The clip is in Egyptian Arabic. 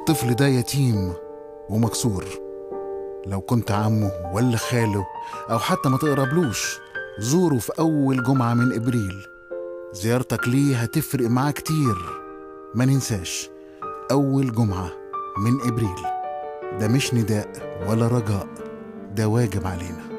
الطفل ده يتيم ومكسور لو كنت عمه ولا خاله أو حتى ما تقربلوش زوره في أول جمعة من إبريل زيارتك ليه هتفرق معاه كتير ما ننساش أول جمعة من إبريل ده مش نداء ولا رجاء ده واجب علينا